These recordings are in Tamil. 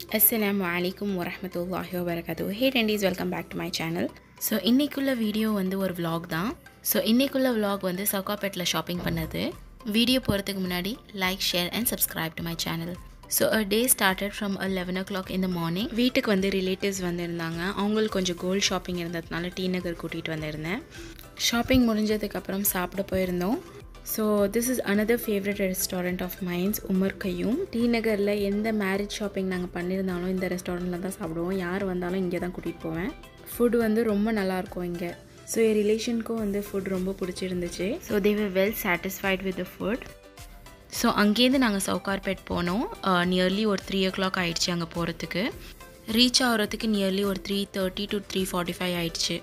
அஸ்ஸலாமு அலைக்கும் வரஹமத்துல்லாஹி வபரகாத்து hey dentists welcome back to my channel so இன்றைக்குள்ள வீடியோ வந்து ஒரு vlog தான் ஸோ இன்றைக்குள்ள vlog வந்து சவுகாப்பேட்டில் ஷாப்பிங் பண்ணது வீடியோ போகிறதுக்கு முன்னாடி like share and subscribe to my channel so a day started from a eleven o'clock இந்த மார்னிங் வீட்டுக்கு வந்து ரிலேட்டிவ்ஸ் வந்திருந்தாங்க அவங்களுக்கு கொஞ்சம் கோல்ட் ஷாப்பிங் இருந்ததுனால டி நகர் கூட்டிகிட்டு வந்திருந்தேன் ஷாப்பிங் முடிஞ்சதுக்கப்புறம் சாப்பிட போயிருந்தோம் so this is another favourite restaurant of mine's Umar Khayyam T நகரில் எந்த மேரேஜ் ஷாப்பிங் நாங்கள் பண்ணியிருந்தாலும் இந்த ரெஸ்டாரண்ட்டில் தான் சாப்பிடுவோம் யார் வந்தாலும் இங்கே தான் கூட்டிகிட்டு போவேன் ஃபுட் வந்து ரொம்ப நல்லாயிருக்கும் இங்கே ஸோ என் ரிலேஷனுக்கும் வந்து ஃபுட் ரொம்ப பிடிச்சிருந்துச்சு so they were well satisfied with the food so அங்கேருந்து நாங்கள் சவுகார்பேட் போனோம் நியர்லி ஒரு த்ரீ ஓ கிளாக் ஆயிடுச்சு அங்கே போகிறதுக்கு ரீச் ஆகிறதுக்கு நியர்லி ஒரு three thirty to three forty five ஆயிடுச்சு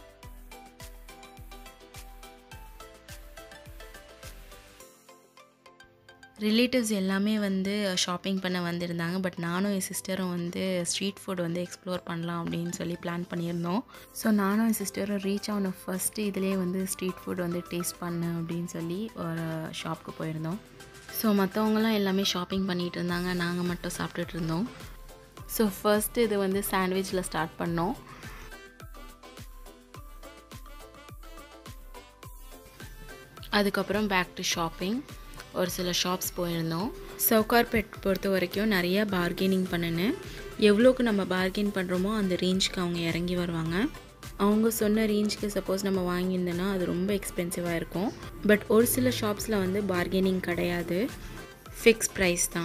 ரிலேட்டிவ்ஸ் எல்லாமே வந்து ஷாப்பிங் பண்ண வந்திருந்தாங்க பட் நானும் என் சிஸ்டரும் வந்து ஸ்ட்ரீட் ஃபுட் வந்து எக்ஸ்ப்ளோர் பண்ணலாம் அப்படின்னு சொல்லி பிளான் பண்ணியிருந்தோம் ஸோ நானும் என் சிஸ்டரும் ரீச் ஆன ஃபஸ்ட்டு இதிலே வந்து ஸ்ட்ரீட் ஃபுட் வந்து டேஸ்ட் பண்ணு அப்படின்னு சொல்லி ஒரு ஷாப்புக்கு போயிருந்தோம் ஸோ மற்றவங்களாம் எல்லாமே ஷாப்பிங் பண்ணிகிட்டு இருந்தாங்க நாங்கள் மட்டும் சாப்பிட்டுட்டு இருந்தோம் ஸோ ஃபர்ஸ்ட் இது வந்து சாண்ட்விச்சில் ஸ்டார்ட் பண்ணோம் அதுக்கப்புறம் பேக் டு ஷாப்பிங் ஒரு சில ஷாப்ஸ் போயிருந்தோம் சவுகார்பேட் பொறுத்த வரைக்கும் நிறைய பார்கெனிங் பண்ணினேன் எவ்வளோக்கு நம்ம பார்கெயின் பண்ணுறோமோ அந்த ரேஞ்சுக்கு அவங்க இறங்கி வருவாங்க அவங்க சொன்ன ரேஞ்சுக்கு சப்போஸ் நம்ம வாங்கியிருந்தோன்னா அது ரொம்ப எக்ஸ்பென்சிவாக இருக்கும் பட் ஒரு சில ஷாப்ஸில் வந்து பார்கெனிங் கிடையாது ஃபிக்ஸ் ப்ரைஸ் தான்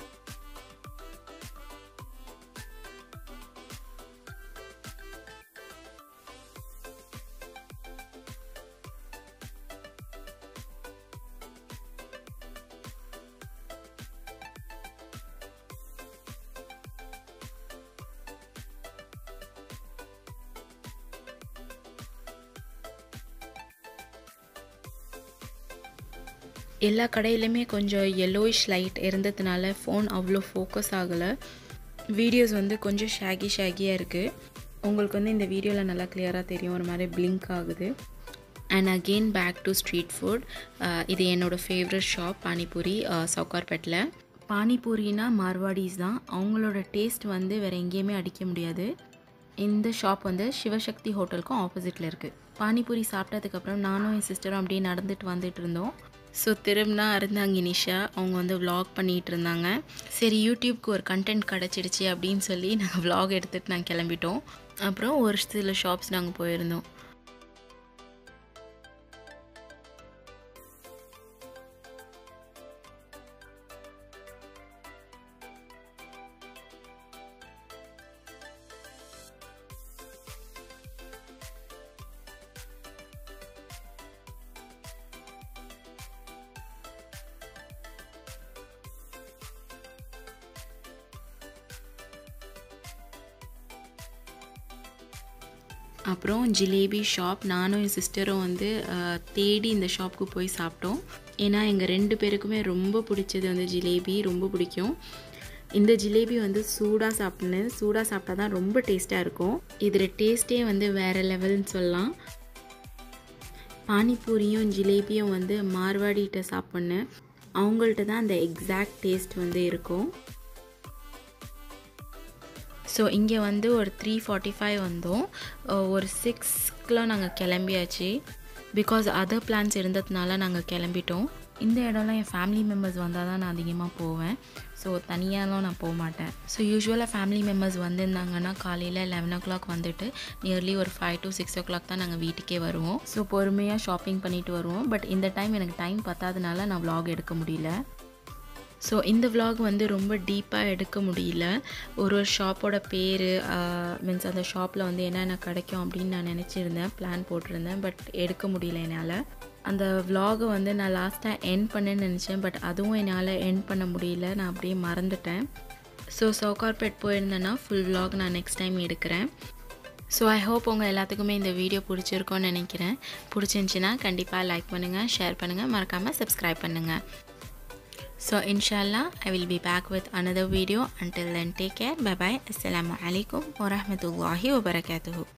எல்லா கடையிலுமே கொஞ்சம் எல்லோயிஷ் லைட் இருந்ததுனால ஃபோன் அவ்வளோ ஃபோக்கஸ் ஆகலை வீடியோஸ் வந்து கொஞ்சம் ஷேகி ஷேகியாக இருக்குது உங்களுக்கு வந்து இந்த வீடியோவில் நல்லா கிளியராக தெரியும் ஒரு மாதிரி பிளிங்க் ஆகுது and again back to street food இது என்னோடய ஃபேவரட் ஷாப் பானிபூரி சவுகார்பேட்டில் பானிபூரினா மார்வாடிஸ் தான் அவங்களோட டேஸ்ட் வந்து வேறு எங்கேயுமே அடிக்க முடியாது இந்த ஷாப் வந்து சிவசக்தி ஹோட்டலுக்கும் ஆப்போசிட்டில் இருக்குது பானிபூரி சாப்பிட்டதுக்கப்புறம் நானும் என் சிஸ்டரும் அப்படியே நடந்துட்டு வந்துட்டு இருந்தோம் ஸோ திரும்பினா அருந்தாங்க நிஷா அவங்க வந்து விலாக் பண்ணிகிட்டு இருந்தாங்க சரி யூடியூப்க்கு ஒரு கண்டென்ட் கிடச்சிடுச்சு அப்படின்னு சொல்லி நாங்கள் விலாக் எடுத்துகிட்டு நாங்கள் கிளம்பிட்டோம் அப்புறம் ஒரு சில ஷாப்ஸ் நாங்கள் போயிருந்தோம் அப்புறம் ஜிலேபி ஷாப் நானும் என் சிஸ்டரும் வந்து தேடி இந்த ஷாப்புக்கு போய் சாப்பிட்டோம் ஏன்னா எங்கள் ரெண்டு பேருக்குமே ரொம்ப பிடிச்சது வந்து ஜிலேபி ரொம்ப பிடிக்கும் இந்த ஜிலேபி வந்து சூடாக சாப்பிட்னேன் சூடாக சாப்பிட்டா தான் ரொம்ப டேஸ்ட்டாக இருக்கும் இதில் டேஸ்ட்டே வந்து வேறு லெவல்னு சொல்லலாம் பானிபூரியும் ஜிலேபியும் வந்து மார்வாடிகிட்ட சாப்பிட்னேன் அவங்கள்ட்ட தான் அந்த எக்ஸாக்ட் டேஸ்ட் வந்து இருக்கும் ஸோ இங்கே வந்து ஒரு த்ரீ ஃபார்ட்டி ஃபைவ் வந்தோம் ஒரு சிக்ஸ்க்குலாம் நாங்கள் கிளம்பியாச்சு பிகாஸ் அதர் பிளான்ஸ் இருந்ததுனால நாங்கள் கிளம்பிட்டோம் இந்த இடம்லாம் என் ஃபேமிலி மெம்பர்ஸ் வந்தால் தான் நான் அதிகமாக போவேன் ஸோ தனியாலாம் நான் போக மாட்டேன் ஸோ யூஸ்வலாக ஃபேமிலி மெம்பர்ஸ் வந்திருந்தாங்கன்னா காலையில் லெவன் ஓ கிளாக் வந்துட்டு நியர்லி ஒரு five to six o'clock தான் நாங்கள் வீட்டுக்கே வருவோம் ஸோ பொறுமையாக ஷாப்பிங் பண்ணிட்டு வருவோம் பட் இந்த டைம் எனக்கு டைம் பத்தாதனால நான் vlog எடுக்க முடியல ஸோ இந்த vlog வந்து ரொம்ப டீப்பாக எடுக்க முடியல ஒரு ஒரு ஷாப்போட பேர் மீன்ஸ் அந்த ஷாப்பில் வந்து என்னென்ன கிடைக்கும் அப்படின்னு நான் நினச்சிருந்தேன் பிளான் போட்டிருந்தேன் பட் எடுக்க முடியல என்னால் அந்த vlog-அ வந்து நான் லாஸ்ட்டாக என் பண்ணேன்னு நினச்சேன் பட் அதுவும் என்னால் என் பண்ண முடியல நான் அப்படியே மறந்துட்டேன் ஸோ சவுகார்பேட் போயிருந்தேன்னா ஃபுல் vlog நான் நெக்ஸ்ட் டைம் எடுக்கிறேன் ஸோ ஐ ஹோப் உங்கள் எல்லாத்துக்குமே இந்த வீடியோ பிடிச்சிருக்கோன்னு நினைக்கிறேன் பிடிச்சிருந்துச்சின்னா கண்டிப்பாக லைக் பண்ணுங்கள் ஷேர் பண்ணுங்கள் மறக்காமல் சப்ஸ்கிரைப் பண்ணுங்கள் So inshallah I will be back with another video. Until then take care. Bye bye. Assalamu alaikum wa rahmatullahi wa barakatuhu.